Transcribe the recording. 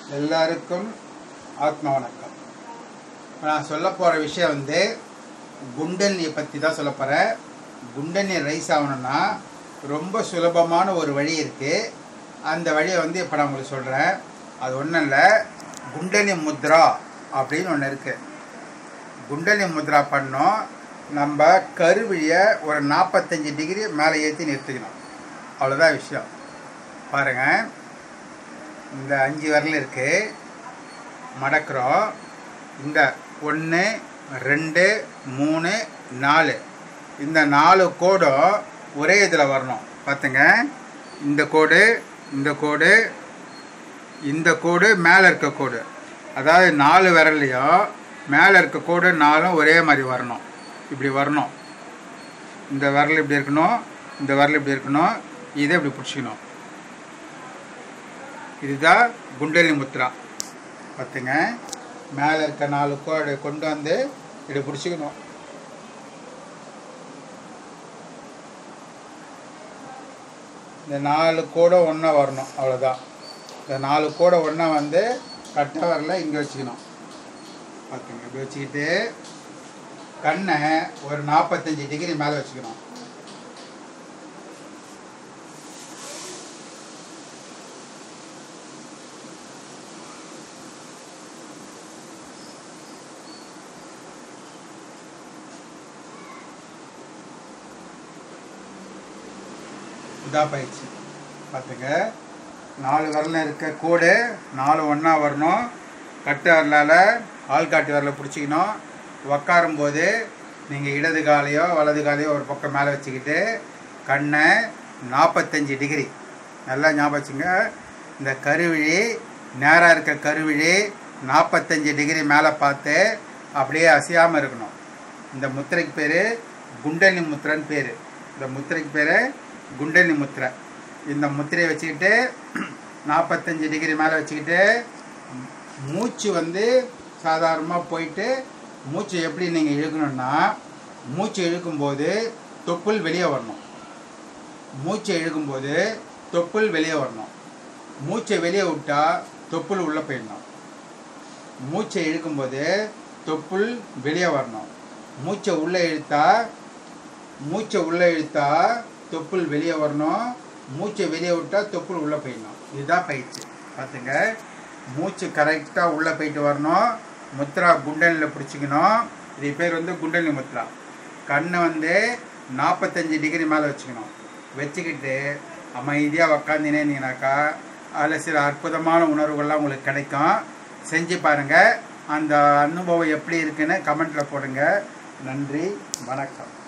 எல்லாருக்கும் ஆத்ம வணக்கம் நான் சொல்ல போகிற விஷயம் வந்து குண்டலியை பற்றி தான் சொல்ல போகிறேன் குண்டலி ரைஸ் ஆகணும்னா ரொம்ப சுலபமான ஒரு வழி இருக்குது அந்த வழியை வந்து இப்போ நான் உங்களுக்கு சொல்கிறேன் அது ஒன்றும் இல்லை குண்டலி முத்ரா அப்படின்னு ஒன்று இருக்குது குண்டலி முத்ரா பண்ணோம் நம்ம கருவிழியை ஒரு நாற்பத்தஞ்சு டிகிரி மேலே ஏற்றி நிறுத்திக்கணும் அவ்வளோதான் விஷயம் பாருங்கள் இந்த அஞ்சு விரல் இருக்குது மடக்கிறோம் இந்த ஒன்று ரெண்டு மூணு நாலு இந்த நாலு கோடும் ஒரே இதில் வரணும் பார்த்துங்க இந்த கோடு இந்த கோடு இந்த கோடு மேலே இருக்க கோடு அதாவது நாலு விரல்லையும் மேலே இருக்க கோடு நாலும் ஒரே மாதிரி வரணும் இப்படி வரணும் இந்த விரல் இப்படி இருக்கணும் இந்த விரல் இப்படி இருக்கணும் இதை இப்படி பிடிச்சிக்கணும் இதுதான் குண்டலி முத்ரா பார்த்துங்க மேலே இருக்க நாலு கோடு கொண்டு வந்து இப்படி பிடிச்சிக்கணும் இந்த நாலு கோடை ஒன்றா வரணும் அவ்வளோதான் இந்த நாலு கோடை ஒன்றா வந்து கட்டை வரல இங்கே வச்சுக்கணும் பார்த்துங்க இப்படி வச்சுக்கிட்டு கண்ணை ஒரு நாற்பத்தஞ்சு டிகிரி மேலே வச்சுக்கணும் இதாக பயிற்சி பார்த்துங்க நாலு விரலில் இருக்க கோடு நாலு ஒன்றா வரணும் கட்டு வரலால் ஆள்காட்டி விரலை பிடிச்சிக்கணும் உக்காரும்போது நீங்கள் இடது காலையோ வலது காலையோ ஒரு பக்கம் மேலே வச்சுக்கிட்டு கண்ணை நாற்பத்தஞ்சு டிகிரி நல்லா ஞாபகம் வச்சுங்க இந்த கருவிழி நேராக இருக்க கருவிழி நாற்பத்தஞ்சு டிகிரி மேலே பார்த்து அப்படியே அசையாமல் இருக்கணும் இந்த முத்திரைக்கு பேர் குண்டலி முத்திரன்னு பேர் இந்த முத்திரைக்கு பேர் குண்டலி முத்திரை இந்த முத்திரையை வச்சுக்கிட்டு நாற்பத்தஞ்சு டிகிரி மேலே வச்சுக்கிட்டு மூச்சு வந்து சாதாரணமாக போயிட்டு மூச்சு எப்படி நீங்கள் இழுக்கணும்னா மூச்சு இழுக்கும்போது தொப்புள் வெளியே வரணும் மூச்சை இழுக்கும்போது தொப்புள் வெளியே வரணும் மூச்சை வெளியே விட்டால் தொப்புள் உள்ளே போயிடணும் மூச்சை இழுக்கும்போது தொப்புள் வெளியே வரணும் மூச்சை உள்ளே இழுத்தா மூச்சை உள்ளே இழுத்தா தொப்புள் வெளியே வரணும் மூச்சை வெளியே விட்டால் தொப்புள் உள்ளே போயிடணும் இதுதான் பயிற்சி பார்த்துங்க மூச்சு கரெக்டாக உள்ளே போயிட்டு வரணும் முத்ரா குண்டலில் பிடிச்சிக்கணும் இது பேர் வந்து குண்டலி முத்ரா கண்ணை வந்து நாற்பத்தஞ்சு டிகிரி மேலே வச்சுக்கணும் வச்சுக்கிட்டு அமைதியாக உக்காந்தினேனீங்கனாக்கா அதில் சில அற்புதமான உணர்வுகள்லாம் உங்களுக்கு கிடைக்கும் செஞ்சு பாருங்கள் அந்த அனுபவம் எப்படி இருக்குன்னு கமெண்ட்டில் போடுங்க நன்றி வணக்கம்